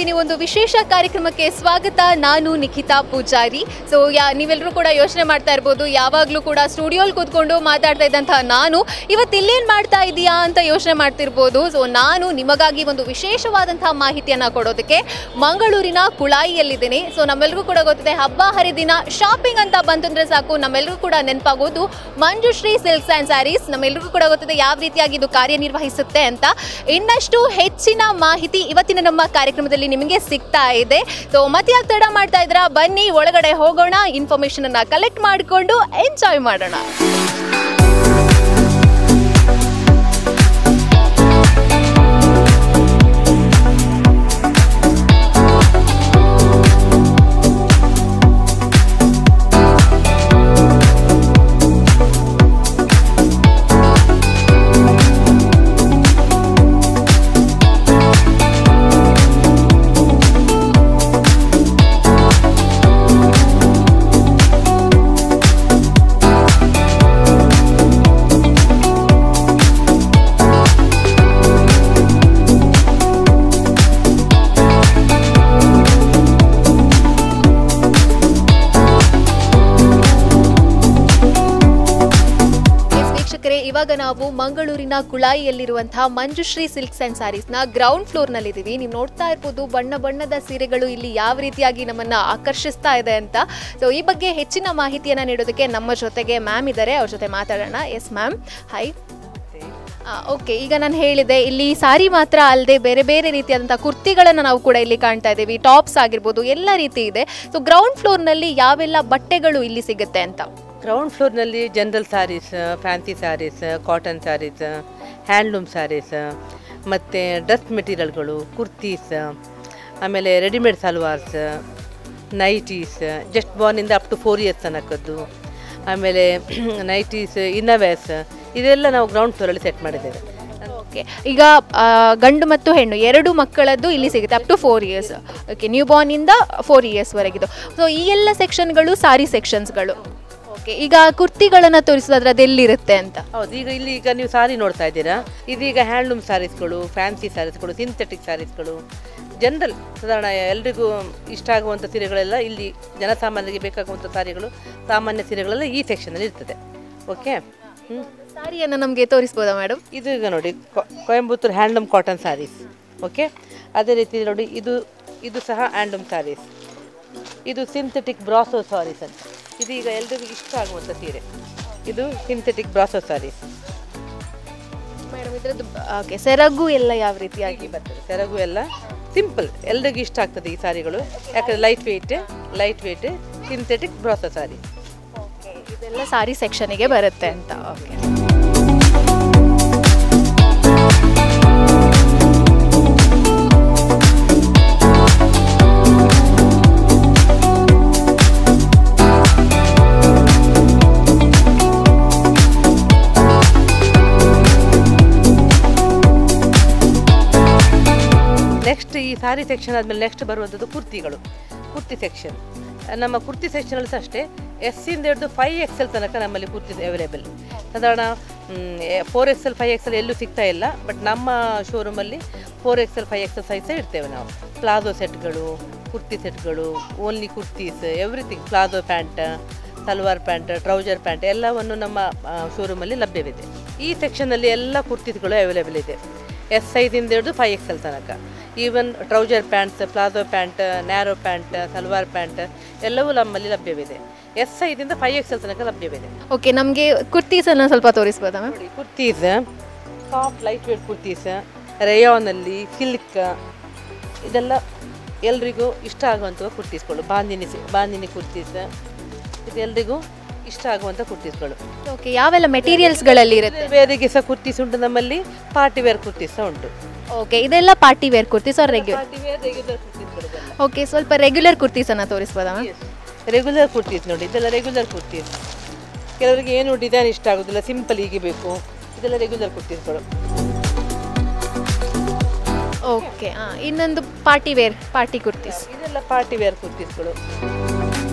ಇದ್ದೀನಿ ಒಂದು ವಿಶೇಷ ಕಾರ್ಯಕ್ರಮಕ್ಕೆ ಸ್ವಾಗತ ನಾನು ನಿಖಿತಾ ಪೂಜಾರಿ ಸೊ ಯಾ ನೀವೆಲ್ಲರೂ ಕೂಡ ಯೋಚನೆ ಮಾಡ್ತಾ ಇರ್ಬೋದು ಯಾವಾಗಲೂ ಕೂಡ ಸ್ಟುಡಿಯೋಲಿ ಕೂತ್ಕೊಂಡು ಮಾತಾಡ್ತಾ ಇದ್ದಂತಹ ನಾನು ಇವತ್ತು ಇಲ್ಲೇನು ಮಾಡ್ತಾ ಇದೀಯಾ ಅಂತ ಯೋಚನೆ ಮಾಡ್ತಿರ್ಬೋದು ಸೊ ನಾನು ನಿಮಗಾಗಿ ಒಂದು ವಿಶೇಷವಾದಂತಹ ಮಾಹಿತಿಯನ್ನು ಕೊಡೋದಕ್ಕೆ ಮಂಗಳೂರಿನ ಕುಳಾಯಿಯಲ್ಲಿದ್ದೀನಿ ಸೊ ನಮ್ಮೆಲ್ರಿಗೂ ಕೂಡ ಗೊತ್ತಿದೆ ಹಬ್ಬ ಹರಿದಿನ ಶಾಪಿಂಗ್ ಅಂತ ಬಂತಂದ್ರೆ ಸಾಕು ನಮ್ಮೆಲ್ರಿಗೂ ಕೂಡ ನೆನಪಾಗೋದು ಮಂಜುಶ್ರೀ ಸಿಲ್ಕ್ಸ್ ಆ್ಯಂಡ್ ಸ್ಯಾರೀಸ್ ನಮ್ಮೆಲ್ರಿಗೂ ಕೂಡ ಗೊತ್ತಿದೆ ಯಾವ ರೀತಿಯಾಗಿ ಇದು ಕಾರ್ಯನಿರ್ವಹಿಸುತ್ತೆ ಅಂತ ಇನ್ನಷ್ಟು ಹೆಚ್ಚಿನ ಮಾಹಿತಿ ಇವತ್ತಿನ ನಮ್ಮ ಕಾರ್ಯಕ್ರಮದಲ್ಲಿ ನಿಮಗೆ ಸಿಗ್ತಾ ಇದೆ ಸೊ ಮತ್ತೆ ಯಾಕೆ ತಡ ಮಾಡ್ತಾ ಇದ್ದೀರಾ ಬನ್ನಿ ಒಳಗಡೆ ಹೋಗೋಣ ಇನ್ಫಾರ್ಮೇಶನ್ ಅನ್ನ ಕಲೆಕ್ಟ್ ಮಾಡಿಕೊಂಡು ಎಂಜಾಯ್ ಮಾಡೋಣ ಎಸ್ ವೀಕ್ಷಕರೇ ಇವಾಗ ನಾವು ಮಂಗಳೂರಿನ ಕುಳಾಯಿಯಲ್ಲಿರುವಂತಹ ಮಂಜುಶ್ರೀ ಸಿಲ್ಕ್ಸ್ ಅಂಡ್ ಸ್ಯಾರೀಸ್ನ ಗ್ರೌಂಡ್ ಫ್ಲೋರ್ನಲ್ಲಿದ್ದೀವಿ ನೀವು ನೋಡ್ತಾ ಇರ್ಬೋದು ಬಣ್ಣ ಬಣ್ಣದ ಸೀರೆಗಳು ಇಲ್ಲಿ ಯಾವ ರೀತಿಯಾಗಿ ನಮ್ಮನ್ನ ಆಕರ್ಷಿಸ್ತಾ ಇದೆ ಅಂತ ಸೊ ಈ ಬಗ್ಗೆ ಹೆಚ್ಚಿನ ಮಾಹಿತಿಯನ್ನು ನೀಡೋದಕ್ಕೆ ನಮ್ಮ ಜೊತೆಗೆ ಮ್ಯಾಮ್ ಇದ್ದಾರೆ ಅವ್ರ ಜೊತೆ ಮಾತಾಡೋಣ ಎಸ್ ಮ್ಯಾಮ್ ಹೈ ಓಕೆ ಈಗ ನಾನು ಹೇಳಿದೆ ಇಲ್ಲಿ ಸಾರಿ ಮಾತ್ರ ಅಲ್ಲದೆ ಬೇರೆ ಬೇರೆ ರೀತಿಯಾದಂಥ ಕುರ್ತಿಗಳನ್ನು ನಾವು ಕೂಡ ಇಲ್ಲಿ ಕಾಣ್ತಾ ಇದ್ದೀವಿ ಟಾಪ್ಸ್ ಆಗಿರ್ಬೋದು ಎಲ್ಲ ರೀತಿ ಇದೆ ಸೊ ಗ್ರೌಂಡ್ ಫ್ಲೋರ್ನಲ್ಲಿ ಯಾವೆಲ್ಲ ಬಟ್ಟೆಗಳು ಇಲ್ಲಿ ಸಿಗುತ್ತೆ ಅಂತ ಗ್ರೌಂಡ್ ಫ್ಲೋರ್ನಲ್ಲಿ general sarees fancy sarees cotton sarees handloom sarees ಮತ್ತು ಡ್ರೆಸ್ ಮೆಟೀರಿಯಲ್ಗಳು ಕುರ್ತೀಸ್ ಆಮೇಲೆ ರೆಡಿಮೇಡ್ ಸಲ್ವಾರ್ಸ್ ನೈಟೀಸ್ ಜಸ್ಟ್ ಬಾರ್ನಿಂದ ಅಪ್ ಟು ಫೋರ್ ಇಯರ್ಸ್ ತನಕದ್ದು ಆಮೇಲೆ ನೈಟೀಸ್ ಇನ್ನವೇರ್ಸ್ ಇದೆಲ್ಲ ನಾವು ಗ್ರೌಂಡ್ ಫ್ಲೋರಲ್ಲಿ ಸೆಟ್ ಮಾಡಿದ್ದೇವೆ ಓಕೆ ಈಗ ಆ, ಗಂಡು ಮತ್ತು ಹೆಣ್ಣು ಎರಡು ಮಕ್ಕಳದ್ದು ಇಲ್ಲಿ ಸಿಗುತ್ತೆ up to four years okay new ಬಾರ್ನಿಂದ ಫೋರ್ ಇಯರ್ಸ್ವರೆಗಿದು ಸೊ ಈ ಎಲ್ಲ ಸೆಕ್ಷನ್ಗಳು ಸಾರಿ ಸೆಕ್ಷನ್ಸ್ಗಳು ಓಕೆ ಈಗ ಕುರ್ತಿಗಳನ್ನು ತೋರಿಸೋದಾದ್ರೆ ಅದೆಲ್ಲಿರುತ್ತೆ ಅಂತ ಹೌದು ಈಗ ಇಲ್ಲಿ ಈಗ ನೀವು ಸಾರಿ ನೋಡ್ತಾ ಇದ್ದೀರಾ ಇದೀಗ ಹ್ಯಾಂಡ್ಲೂಮ್ ಸ್ಯಾರೀಸ್ಗಳು ಫ್ಯಾನ್ಸಿ ಸ್ಯಾರೀಸ್ಗಳು ಸಿಂಥೆಟಿಕ್ ಸ್ಯಾರೀಸ್ಗಳು ಜನರಲ್ ಸಾಧಾರಣ ಎಲ್ರಿಗೂ ಇಷ್ಟ ಆಗುವಂಥ ಸೀರೆಗಳೆಲ್ಲ ಇಲ್ಲಿ ಜನಸಾಮಾನ್ಯರಿಗೆ ಬೇಕಾಗುವಂಥ ಸಾರಿಗಳು ಸಾಮಾನ್ಯ ಸೀರೆಗಳೆಲ್ಲ ಈ ಸೆಕ್ಷನಲ್ಲಿ ಇರ್ತದೆ ಓಕೆ ಹ್ಞೂ ಸಾರಿಯನ್ನು ನಮಗೆ ತೋರಿಸ್ಬೋದಾ ಮೇಡಮ್ ಇದು ಈಗ ನೋಡಿ ಕೊ- Coimbatore handloom cotton sarees okay ಅದೇ ರೀತಿ ನೋಡಿ ಇದು ಇದು ಸಹ ಹ್ಯಾಂಡ್ಲೂಮ್ ಸ್ಯಾರೀಸ್ ಇದು ಸಿಂಥೆಟಿಕ್ ಬ್ರಾಸೋ ಸ್ಯಾರೀಸ್ ಅಂತ ಇದು ಈಗ ಎಲ್ರಿಗೂ ಇಷ್ಟ ಆಗುವಂಥ ಸೀರೆ ಇದು ಸಿಂಥೆಟಿಕ್ ಬ್ರಾಸೋ ಸ್ಯಾರೀಸ್ ಮೇಡಮ್ ಇದ್ರದ್ದು ಓಕೆ ಸೆರಗು ಎಲ್ಲ ಯಾವ ರೀತಿಯಾಗಿ ಆಗಿ ಬರ್ತದೆ ಸೆರಗು ಎಲ್ಲ ಸಿಂಪಲ್ ಎಲ್ರಿಗೂ ಇಷ್ಟ ಆಗ್ತದೆ ಈ ಸಾರಿಗಳು ಯಾಕಂದ್ರೆ light weight light weight synthetic brasso sari ಇದೆಲ್ಲ ಸಾರಿ ಸೆಕ್ಷನಿಗೆ ಬರುತ್ತೆ ಅಂತ ಓಕೆ ನೆಕ್ಸ್ಟ್ ಈ ಸಾರಿ ಸೆಕ್ಷನ್ ಆದಮೇಲೆ ನೆಕ್ಸ್ಟ್ ಬರುವಂಥದ್ದು ಕುರ್ತಿಗಳು ಕುರ್ತಿ ಸೆಕ್ಷನ್ ನಮ್ಮ ಕುರ್ತಿ ಸೆಕ್ಷನಲ್ಲಿ ಸಹ ಅಷ್ಟೇ ಎಸ್ ಇಂದ ಹಿಡಿದು ಫೈವ್ ಎಕ್ಸ್ ಎಲ್ ತನಕ ನಮ್ಮಲ್ಲಿ ಕುರ್ತಿ ಅವೈಲೇಬಲ್ ಸಾಧಾರಣ four X L five X L ಎಲ್ಲೂ ಸಿಗ್ತಾ ಇಲ್ಲ ಬಟ್ ನಮ್ಮ ಶೋರೂಮಲ್ಲಿ four X L five X L size ಇಡ್ತೇವೆ ನಾವು ಪ್ಲಾಜೋ ಸೆಟ್ಗಳು ಕುರ್ತಿ ಸೆಟ್ಗಳು only kurtis everything palazzo pant salwar pant trouser pant ಎಲ್ಲವನ್ನು ನಮ್ಮ ಶೋರೂಮಲ್ಲಿ ಲಭ್ಯವಿದೆ ಈ ಸೆಕ್ಷನಲ್ಲಿ ಎಲ್ಲ ಕುರ್ತಿಗಳು ಅವೈಲೇಬಲ್ ಇದೆ ಎಸ್ ಸೈಜಿಂದ ಹಿಡಿದು ಫೈವ್ ಎಕ್ಸ್ ಎಲ್ ತನಕ even trouser pants palazzo pant narrow pant salwar pant ಎಲ್ಲವೂ ನಮ್ಮಲ್ಲಿ ಲಭ್ಯವಿದೆ ಎಸ್ ಸೈಜಿಂದ ಫೈವ್ ಎಕ್ಸ್ ಎಲ್ ತನಕ ಲಭ್ಯವಿದೆ ಓಕೆ ನಮಗೆ ಕುರ್ತೀಸನ್ನು ಸ್ವಲ್ಪ ತೋರಿಸ್ಬೋದಾ ಮ್ಯಾಮ್ ನೋಡಿ kurtis soft light weight kurtis ರೇಯಾನಲ್ಲಿ ಸಿಲ್ಕ್ ಇದೆಲ್ಲ ಎಲ್ರಿಗೂ ಇಷ್ಟ ಆಗುವಂಥ ಕುರ್ತೀಸ್ಗಳು ಬಾಂದಿನಿ ಸಿ- ಬಾಂದಿನಿ ಕುರ್ತೀಸ್ ಇದು ಎಲ್ರಿಗೂ ಇಷ್ಟ ಆಗುವಂಥ ಕುರ್ತೀಸ್ಗಳು ಓಕೆ ಯಾವೆಲ್ಲ ಮೆಟೀರಿಯಲ್ಸ್ಗಳಲ್ಲಿ ಇರುತ್ತೆ ಬೇರೆಗೆ ಸಹ ಕುರ್ತೀಸ್ ಉಂಟು ನಮ್ಮಲ್ಲಿ ಪಾರ್ಟಿ ವೇರ್ ಕುರ್ತೀಸ್ ಸಹ ಉಂಟು ಓಕೆ ಇದೆಲ್ಲ party wear kurtis or regular party wear regular ಕುರ್ತೀಸ್ಗಳು ಓಕೆ ಸ್ವಲ್ಪ ರೆಗ್ಯುಲರ್ ಕುರ್ತೀಸನ್ನು ತೋರಿಸ್ಬೋದಾ ಮ್ಯಾಮ್ ರೆಗ್ಯುಲರ್ ಕುರ್ತೀಸ್ ನೋಡಿ ಇದೆಲ್ಲ ರೆಗ್ಯುಲರ್ ಕುರ್ತೀಸ್ ಕೆಲವರಿಗೆ ಏನು ಡಿಸೈನ್ ಇಷ್ಟ ಆಗೋದಿಲ್ಲ ಸಿಂಪಲ್ ಹೀಗೆ ಬೇಕು ಇದೆಲ್ಲ ರೆಗ್ಯುಲರ್ ಕುರ್ತೀಸ್ಗಳು ಓಕೆ ಹಾಂ ಇನ್ನೊಂದು ಪಾರ್ಟಿ ವೇರ್ ಪಾರ್ಟಿ ಕುರ್ತೀಸ್ ಇದೆಲ್ಲ ಪಾರ್ಟಿ ವೇರ್ ಕುರ್ತೀಸ್ಗಳು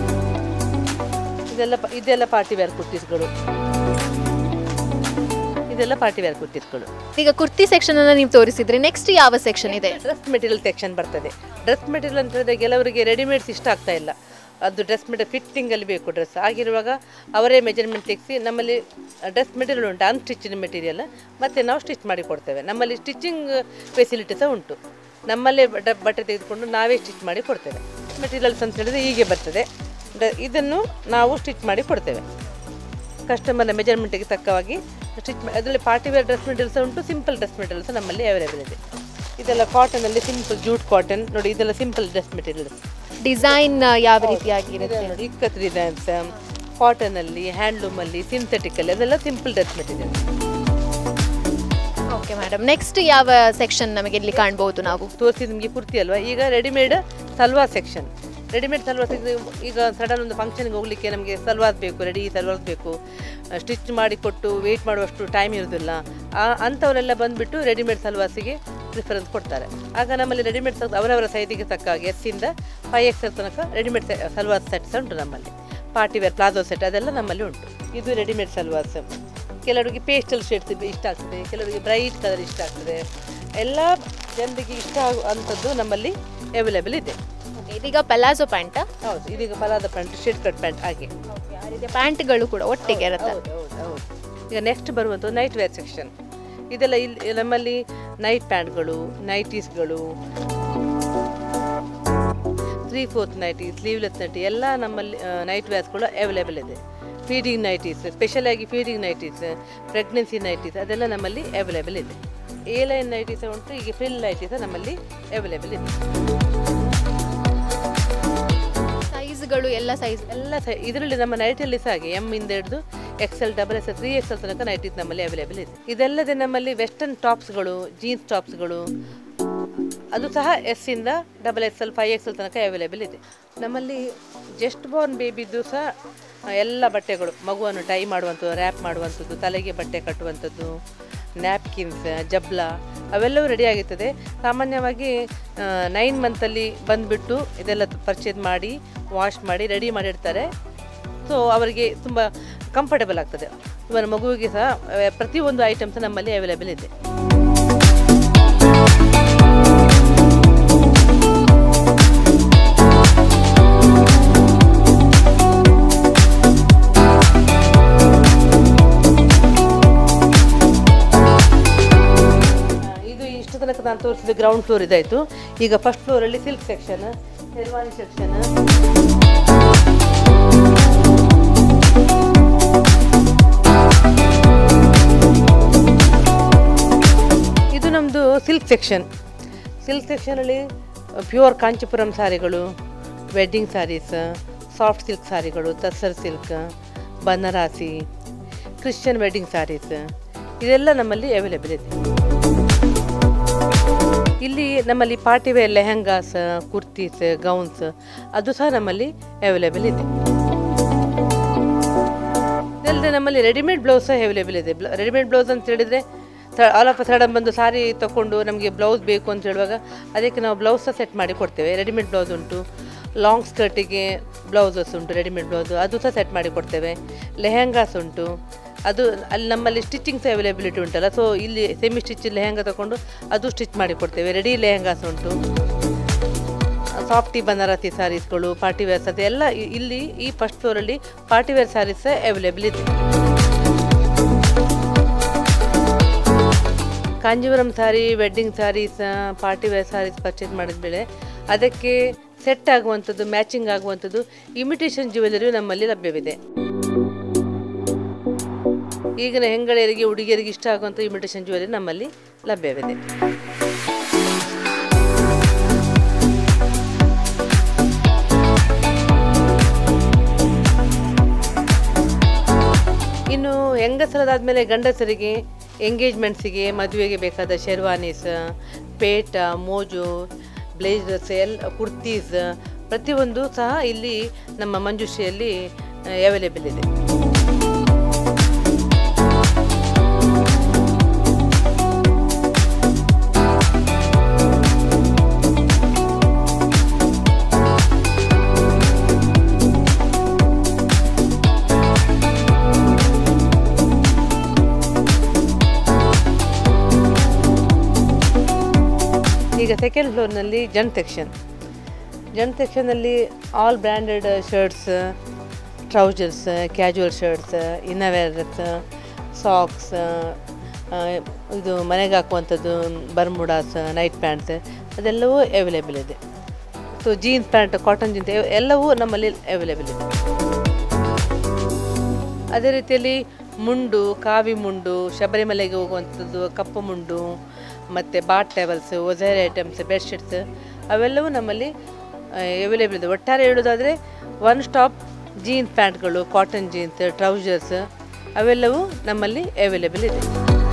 ಇದೆಲ್ಲ ಪ- ಇದೆಲ್ಲ ಪಾರ್ಟಿ ವೇರ್ ಕುರ್ತೀಸ್ಗಳು ಇದು ಇದೆಲ್ಲ ಪಾರ್ಟಿ ವೇರ್ ಕುರ್ತಿಸ್ಗಳು ಈಗ ಕುರ್ತಿ ಸೆಕ್ಷನ್ ಅನ್ನ ನೀವು ತೋರಿಸಿದ್ರಿ ನೆಕ್ಸ್ಟ್ ಯಾವ ಸೆಕ್ಷನ್ ಇದೆ ಡ್ರೆಸ್ ಮೆಟೀರಿಯಲ್ ಸೆಕ್ಷನ್ ಬರ್ತದೆ ಡ್ರೆಸ್ ಮೆಟೀರಿಯಲ್ ಅಂತ ಹೇಳಿದ್ರೆ ಕೆಲವರಿಗೆ ರೆಡಿಮೇಡ್ಸ್ ಇಷ್ಟ ಆಗ್ತಾ ಇಲ್ಲ ಅದು ಡ್ರೆಸ್ ಮೆಟೀರಿಯಲ್ ಫಿಟ್ಟಿಂಗಲ್ಲಿ ಬೇಕು ಡ್ರೆಸ್ ಆಗಿರುವಾಗ ಅವರೇ ಮೆಜರ್ಮೆಂಟ್ ತೆಗೆಸಿ ನಮ್ಮಲ್ಲಿ ಡ್ರೆಸ್ ಮೆಟೀರಿಯಲ್ ಉಂಟು ಅನ್ಸ್ಟಿಚಿನ ಮೆಟೀರಿಯಲ್ ಮತ್ತು ನಾವು ಸ್ಟಿಚ್ ಮಾಡಿ ಕೊಡ್ತೇವೆ ನಮ್ಮಲ್ಲಿ ಸ್ಟಿಚಿಂಗ್ ಫೆಸಿಲಿಟಿ ಸಹ ಉಂಟು ನಮ್ಮಲ್ಲೇ ಬಟ- ಬಟ್ಟೆ ತೆಗೆದುಕೊಂಡು ನಾವೇ ಸ್ಟಿಚ್ ಮಾಡಿ ಕೊಡ್ತೇವೆ ಮೆಟೀರಿಯಲ್ಸ್ ಅಂತ ಹೇಳಿದ್ರೆ ಹೀಗೆ ಬರ್ತದೆ ಡ- ಇದನ್ನು ನಾವು ಸ್ಟಿಚ್ ಮಾಡಿ ಕೊಡ್ತೇವೆ ಕಸ್ಟಮರ್ನ ಮೆಜರ್ಮೆಂಟಿಗೆ ತಕ್ಕವಾಗಿ ಸ್ಟಿಚ್ ಅದರಲ್ಲಿ ಪಾರ್ಟಿ ವೇರ್ ಡ್ರೆಸ್ ಮೆಟೀರಿಯಲ್ಸ್ ಉಂಟು ಸಿಂಪಲ್ ಡ್ರೆಸ್ ಮೆಟೀರಿಯಲ್ಸ್ ನಮ್ಮಲ್ಲಿ ಅವೈಲೇಬಲ್ ಇದೆ ಇದೆಲ್ಲ ಕಾಟನಲ್ಲಿ ಸಿಂಪಲ್ ಜೂಟ್ ಕಾಟನ್ ನೋಡಿ ಇದೆಲ್ಲ ಸಿಂಪಲ್ ಡ್ರೆಸ್ ಮೆಟೀರಿಯಲ್ಸ್ ಡಿಸೈನ್ ಯಾವ ರೀತಿಯಾಗಿರುತ್ತೆ ನೋಡಿ ಇಕ್ಕತ್ ಡಿಸೈನ್ಸ್ ಕಾಟನಲ್ಲಿ ಹ್ಯಾಂಡ್ಲೂಮಲ್ಲಿ ಸಿಂಥೆಟಿಕಲ್ಲಿ ಅದೆಲ್ಲ simple dress material okay madam next ಯಾವ ಸೆಕ್ಷನ್ ನಮಗೆ ಇಲ್ಲಿ ಕಾಣ್ಬೋದು ನಾವು ತೋರಿಸಿ ನಿಮಗೆ ಕುರ್ತಿ ಅಲ್ವಾ ಈಗ readymade salwar section readymade salwar ಈಗ ಸಡನ್ ಒಂದು ಫಂಕ್ಷನ್ಗೆ ಹೋಗ್ಲಿಕ್ಕೆ ನಮಗೆ ಸಲ್ವಾರ್ ಬೇಕು ರೆಡಿ ಸಲ್ವಾರ್ ಬೇಕು ಸ್ಟಿಚ್ ಮಾಡಿ ಕೊಟ್ಟು ವೆಯ್ಟ್ ಮಾಡುವಷ್ಟು ಟೈಮ್ ಇರೋದಿಲ್ಲ ಆ ಅಂಥವರೆಲ್ಲ ಬಂದುಬಿಟ್ಟು ರೆಡಿಮೇಡ್ ಸಲ್ವಾರ್ಸಿಗೆ ಪ್ರಿಫರೆನ್ಸ್ ಕೊಡ್ತಾರೆ ಆಗ ನಮ್ಮಲ್ಲಿ ರೆಡಿಮೇಡ್ ಸಲ್ ಅವರವರ ಸೈಜಿಗೆ ತಕ್ಕ ಹಾಗೆ ಎಸ್ಸಿಂದ ಫೈವ್ ಎಕ್ಸ್ ಎಲ್ ತನಕ ರೆಡಿಮೇಡ್ ಸಲ್ವಾರ್ ಸೆಟ್ಸ್ ಉಂಟು ನಮ್ಮಲ್ಲಿ ಪಾರ್ಟಿ ವೇರ್ ಪ್ಲಾಜೋ ಸೆಟ್ ಅದೆಲ್ಲ ನಮ್ಮಲ್ಲಿ ಉಂಟು ಇದು ರೆಡಿಮೇಡ್ ಸಲ್ವಾರ್ಸ್ ಕೆಲವರಿಗೆ ಪೇಸ್ಟಲ್ ಶೇಡ್ಸ್ ಇಷ್ಟ ಆಗ್ತದೆ ಕೆಲವರಿಗೆ ಬ್ರೈಟ್ ಕಲರ್ ಇಷ್ಟ ಆಗ್ತದೆ ಎಲ್ಲ ಜನರಿಗೆ ಇಷ್ಟ ಆಗುವಂಥದ್ದು ನಮ್ಮಲ್ಲಿ ಅವೈಲೇಬಲ್ ಇದೆ Okay, ಇದೀಗ ಪಲಾಜೋ ಪ್ಯಾಂಟ್ ಹೌದು ಇದೀಗ ಪಲಾದ ಪ್ಯಾಂಟ್ ಶೇಡ್ ಕಟ್ ಪ್ಯಾಂಟ್ ಹಾಗೆ ಪ್ಯಾಂಟ್ಗಳು ಕೂಡ ಒಟ್ಟಿಗೆ ಇರುತ್ತೆ ಹೌದು ಹೌದು ಹೌದು ಈಗ ನೆಕ್ಸ್ಟ್ ಬರುವಂಥದ್ದು ನೈಟ್ ವೇರ್ ಸೆಕ್ಷನ್ ಇದೆಲ್ಲ ಇಲ್ಲಿ ನಮ್ಮಲ್ಲಿ ನೈಟ್ ಪ್ಯಾಂಟ್ಗಳು ನೈಟೀಸ್ಗಳು three fourth nighty sleeveless nighty ಎಲ್ಲ ನಮ್ಮಲ್ಲಿ ನೈಟ್ ವೇರ್ಸ್ಗಳು ಅವೈಲೇಬಲ್ ಇದೆ ಫೀಡಿಂಗ್ ನೈಟೀಸ್ ಸ್ಪೆಷಲ್ ಆಗಿ ಫೀಡಿಂಗ್ ನೈಟೀಸ್ ಪ್ರೆಗ್ನೆನ್ಸಿ ನೈಟೀಸ್ ಅದೆಲ್ಲ ನಮ್ಮಲ್ಲಿ ಅವೈಲೇಬಲ್ ಇದೆ ಎ ಲೈನ್ ನೈಟೀಸ್ ಉಂಟು ಈಗ ಫ್ರಿಲ್ ನೈಟೀಸ್ ನಮ್ಮಲ್ಲಿ ಅವೈಲೇಬಲ್ ಇದೆ ಸೈಜ್ಗಳು ಎಲ್ಲ ಸೈಜ್ ಎಲ್ಲ ಸೈ ಇದರಲ್ಲಿ ನಮ್ಮ ನೈಟಲ್ಲಿ ಸಹ ಹಾಗೆ ಎಮ್ ಇಂದ ಹಿಡಿದು XL double XL three XL ತನಕ ನೈಟೀಸ್ ನಮ್ಮಲ್ಲಿ ಅವೈಲೇಬಲ್ ಇದೆ ಇದಲ್ಲದೆ ನಮ್ಮಲ್ಲಿ ವೆಸ್ಟರ್ನ್ ಟಾಪ್ಸ್ಗಳು ಜೀನ್ಸ್ ಟಾಪ್ಸ್ಗಳು ಅದು ಸಹ ಎಸ್ ಇಂದ double X L five X L ತನಕ ಅವೈಲೇಬಲ್ ಇದೆ ನಮ್ಮಲ್ಲಿ ಜಸ್ಟ್ ಬಾರ್ನ್ ಬೇಬಿದ್ದು ಸಹ ಎಲ್ಲ ಬಟ್ಟೆಗಳು ಮಗುವನ್ನು ಟೈ ಮಾಡುವಂಥದ್ದು ರ್ಯಾಪ್ ಮಾಡುವಂಥದ್ದು ತಲೆಗೆ ಬಟ್ಟೆ ಕಟ್ಟುವಂಥದ್ದು ನ್ಯಾಪ್ಕಿನ್ಸ್ ಜಬ್ಲ ಅವೆಲ್ಲವೂ ರೆಡಿ ಆಗುತ್ತದೆ ಸಾಮಾನ್ಯವಾಗಿ ನೈನ್ ಮಂತಲ್ಲಿ ಬಂದುಬಿಟ್ಟು ಇದೆಲ್ಲ ಪರ್ಚೇಸ್ ಮಾಡಿ ವಾಶ್ ಮಾಡಿ ರೆಡಿ ಮಾಡಿರ್ತಾರೆ ಸೊ ಅವರಿಗೆ ತುಂಬ ಕಂಫರ್ಟಬಲ್ ಆಗ್ತದೆ ಇವನ ಮಗುವಿಗೆ ಸಹ ಆ, ಪ್ರತಿಯೊಂದು ಐಟಮ್ಸ್ ನಮ್ಮಲ್ಲಿ ಅವೈಲೇಬಲ್ ಇದೆ ಇದು ಇಷ್ಟು ತನಕ ನಾನು ತೋರಿಸಿದ ಗ್ರೌಂಡ್ ಫ್ಲೋರ್ ಇದಾಯಿತು ಈಗ ಫಸ್ಟ್ ಫ್ಲೋರಲ್ಲಿ ಸಿಲ್ಕ್ ಸೆಕ್ಷನ್ ಶೆರ್ವಾನಿ ಸೆಕ್ಷನ್ ಇದು ನಮ್ಮದು ಸಿಲ್ಕ್ ಸೆಕ್ಷನ್ ಸಿಲ್ಕ್ ಸೆಕ್ಷನಲ್ಲಿ ಪ್ಯೂರ್ ಕಾಂಚೀಪುರಂ ಸಾರಿಗಳು ವೆಡ್ಡಿಂಗ್ ಸ್ಯಾರೀಸ್ ಸಾಫ್ಟ್ ಸಿಲ್ಕ್ ಸಾರಿಗಳು tussar silk Banarasi Christian wedding saris ಇದೆಲ್ಲ ನಮ್ಮಲ್ಲಿ ಅವೈಲೇಬಲ್ ಇದೆ ಇಲ್ಲಿ ನಮ್ಮಲ್ಲಿ party wear lehengas kurtis gowns ಅದು ಸಹ ನಮ್ಮಲ್ಲಿ ಅವೈಲೇಬಲ್ ಇದೆ ಇದಲ್ಲದೆ ನಮ್ಮಲ್ಲಿ ರೆಡಿಮೇಡ್ ಬ್ಲೌಸ್ ಸಹ ಅವೈಲೇಬಲ್ ಇದೆ ರೆಡಿಮೇಡ್ ಬ್ಲೌಸ್ ಅಂತ ಹೇಳಿದರೆ ಆಲ್ ಆಫ್ ಸಡನ್ ಬಂದು ಸಾರಿ ತಗೊಂಡು ನಮಗೆ ಬ್ಲೌಸ್ ಬೇಕು ಅಂತ ಹೇಳುವಾಗ ಅದಕ್ಕೆ ನಾವು ಬ್ಲೌಸ್ ಸಹ ಸೆಟ್ ಮಾಡಿ ಕೊಡ್ತೇವೆ ರೆಡಿಮೇಡ್ ಬ್ಲೌಸ್ ಉಂಟು ಲಾಂಗ್ ಸ್ಕರ್ಟಿಗೆ ಬ್ಲೌಸಸ್ ಉಂಟು ರೆಡಿಮೇಡ್ ಬ್ಲೌಸು ಅದು ಸಹ ಸೆಟ್ ಮಾಡಿ ಕೊಡ್ತೇವೆ ಲೆಹಂಗಾಸ್ ಉಂಟು ಅದು ಅಲ್ಲಿ ನಮ್ಮಲ್ಲಿ ಸ್ಟಿಚಿಂಗ್ಸ್ ಅವೈಲೇಬಿಲಿಟಿ ಉಂಟಲ್ಲ ಸೊ ಇಲ್ಲಿ ಸೆಮಿ ಸ್ಟಿಚ್ ಲೆಹಂಗಾ ತಗೊಂಡು ಅದು ಸ್ಟಿಚ್ ಮಾಡಿ ಕೊಡ್ತೇವೆ ರೆಡಿ ಲೆಹಂಗಾಸ್ ಉಂಟು ಸಾಫ್ಟಿ ಬನಾರಸಿ ಸ್ಯಾರೀಸ್ಗಳು ಪಾರ್ಟಿ ವೇರ್ ಸಾರಿ ಎಲ್ಲ ಇ- ಇಲ್ಲಿ ಈ ಫಸ್ಟ್ ಫ್ಲೋರಲ್ಲಿ ಪಾರ್ಟಿ ವೇರ್ ಸ್ಯಾರೀಸ್ ಅವೈಲೇಬಲ್ ಇದೆ Kanjeevaram sari wedding saris party wear saris purchase ಮಾಡಿದ ಮೇಲೆ ಅದಕ್ಕೆ ಸೆಟ್ ಆಗುವಂಥದ್ದು ಮ್ಯಾಚಿಂಗ್ ಆಗುವಂಥದ್ದು ಇಮಿಟೇಷನ್ ಜ್ಯುವೆಲರಿಯು ನಮ್ಮಲ್ಲಿ ಲಭ್ಯವಿದೆ ಈಗಿನ ಹೆಂಗಳೆಯರಿಗೆ ಹುಡುಗಿಯರಿಗೆ ಇಷ್ಟ ಆಗುವಂಥ ಇಮಿಟೇಷನ್ ಜ್ಯುವೆಲರಿ ನಮ್ಮಲ್ಲಿ ಲಭ್ಯವಿದೆ ಇನ್ನು ಹೆಂಗಸರದಾದ್ಮೇಲೆ ಗಂಡಸರಿಗೆ ಎಂಗೇಜ್ಮೆಂಟ್ಸಿಗೆ ಮದುವೆಗೆ ಬೇಕಾದ ಶೆರ್ವಾನೀಸ್ ಪೇಟ ಮೋಜು ಬ್ಲೇಸರ್ಸ್ ಎಲ್ಲ ಕುರ್ತೀಸ್ ಪ್ರತಿಯೊಂದು ಸಹ ಇಲ್ಲಿ ನಮ್ಮ ಮಂಜುಶ್ರೀಯಲ್ಲಿ ಅವೈಲೇಬಲ್ ಇದೆ ಈಗ ಸೆಕೆಂಡ್ ಫ್ಲೋರ್ನಲ್ಲಿ ಜಂಟ್ ಸೆಕ್ಷನ್ ಜಂಟ್ ಸೆಕ್ಷನಲ್ಲಿ all branded shirts trousers casual shirts innerwears socks ಇದು ಮನೆಗೆ ಹಾಕುವಂಥದ್ದು ಬರ್ಮುಡಾಸ್ ನೈಟ್ ಪ್ಯಾಂಟ್ಸ್ ಅದೆಲ್ಲವೂ ಅವೈಲೇಬಲ್ ಇದೆ so jeans pant cotton jeans ಎಲ್ಲವೂ ನಮ್ಮಲ್ಲಿ ಅವೈಲೇಬಲ್ ಇದೆ ಅದೇ ರೀತಿಯಲ್ಲಿ ಮುಂಡು ಕಾವಿ ಮುಂಡು ಶಬರಿಮಲೆಗೆ ಹೋಗುವಂಥದ್ದು ಕಪ್ಪು ಮುಂಡು ಮತ್ತು ಬಾಟ್ ಟೇಬಲ್ಸ್ ಒಜೈರ್ ಐಟಮ್ಸ್ ಬೆಡ್ಶೀಟ್ಸ್ ಅವೆಲ್ಲವೂ ನಮ್ಮಲ್ಲಿ ಅವೈಲೇಬಲ್ ಇದೆ ಒಟ್ಟಾರೆ ಹೇಳೋದಾದರೆ ಒನ್ ಸ್ಟಾಪ್ ಜೀನ್ಸ್ ಪ್ಯಾಂಟ್ಗಳು ಕಾಟನ್ ಜೀನ್ಸ್ ಟ್ರೌಸರ್ಸ್ ಅವೆಲ್ಲವೂ ನಮ್ಮಲ್ಲಿ ಅವೈಲೇಬಲ್ ಇದೆ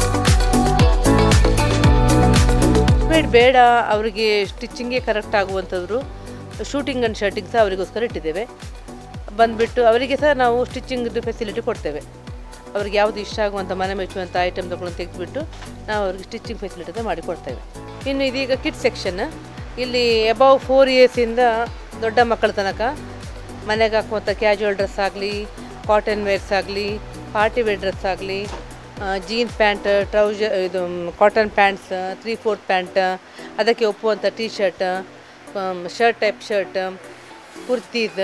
ಬೇಡ ಬೇಡ ಅವರಿಗೆ ಸ್ಟಿಚಿಂಗೇ ಕರೆಕ್ಟ್ ಆಗುವಂಥವ್ರು ಶೂಟಿಂಗ್ ಆ್ಯಂಡ್ ಶರ್ಟಿಂಗ್ ಸಹ ಅವರಿಗೋಸ್ಕರ ಇಟ್ಟಿದ್ದೇವೆ ಬಂದುಬಿಟ್ಟು ಅವರಿಗೆ ಸಹ ನಾವು ಸ್ಟಿಚಿಂಗ್ದು ಫೆಸಿಲಿಟಿ ಕೊಡ್ತೇವೆ ಅವ್ರಿಗೆ ಯಾವುದು ಇಷ್ಟ ಆಗುವಂಥ ಮನೆ ಮೆಚ್ಚುವಂಥ ಐಟಮ್ ತಗೊಳ್ಳೋದು ತೆಗೆದುಬಿಟ್ಟು ನಾವು ಅವ್ರಿಗೆ ಸ್ಟಿಚಿಂಗ್ ಫೆಸಿಲಿಟಿ ಸಹ ಮಾಡಿಕೊಡ್ತೇವೆ ಇನ್ನು ಇದೀಗ ಕಿಡ್ ಸೆಕ್ಷನ್ ಇಲ್ಲಿ ಅಬೌವ್ ಫೋರ್ ಇಯರ್ಸಿಂದ ದೊಡ್ಡ ಮಕ್ಕಳ ತನಕ ಮನೆಗೆ ಹಾಕುವಂಥ ಕ್ಯಾಜುವಲ್ ಡ್ರೆಸ್ ಆಗಲಿ ಕಾಟನ್ ವೇರ್ಸ್ ಆಗಲಿ ಪಾರ್ಟಿ ವೇರ್ ಡ್ರೆಸ್ ಆಗಲಿ ಜೀನ್ಸ್ ಪ್ಯಾಂಟ್ ಟ್ರೌಸರ್ ಇದು cotton pants three fourth pant ಅದಕ್ಕೆ ಒಪ್ಪುವಂಥ T shirt shirt type shirt kurtis